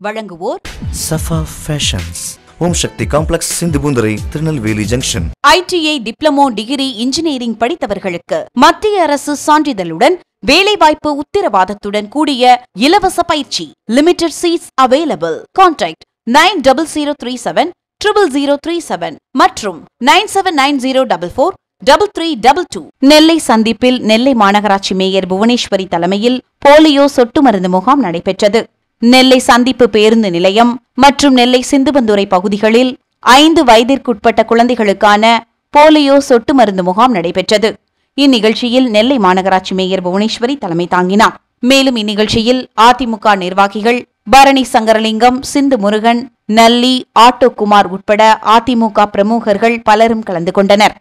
வழங்குவோர் Safa fashions Om Sakthi complex Sindhupoondurai Tirunelveli junction ITI diploma degree engineering படித்தவர்களுக்கு மத்திய அரசு சான்றிதழுடன் வேலைவாய்ப்பு உத்தரவாதத்துடன் கூடிய இலவச பயிற்சி limited seats available contact nine double zero three seven triple zero three seven மற்றும் nine seven nine zero double four double three double two Nellai சந்திப்பில் நெல்லை மாநகராட்சி மேயர் புவனேஸ்வரி தலைமையில் போலியோ சொட்டு மருந்து முகாம் நடைபெற்றது நெல்லை சந்திப்பு பேருந்து நிலையம் மற்றும் நெல்லை சிந்துபந்துரை பகுதிகளில் ஐந்து வயதிற்குட்பட்ட குழந்தைகளுக்கான போலியோ சொட்டு மருந்து முகாம் நடைபெற்றது இந்நிகழ்ச்சியில் நெல்லை மாநகராட்சி மேயர் புவனேஸ்வரி தலைமை தாங்கினார் மேலும் இந்நிகழ்ச்சியில் அதிமுக நிர்வாகிகள் பரணி சங்கரலிங்கம் சிந்து முருகன் நல்லி ஆட்டோ குமார் உட்பட அதிமுக பிரமுகர்கள் பலரும் கலந்து கொண்டனர்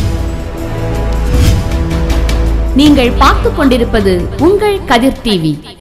நீங்கள் பார்த்துக் கொண்டிருப்பது உங்கள் கதிர் டிவி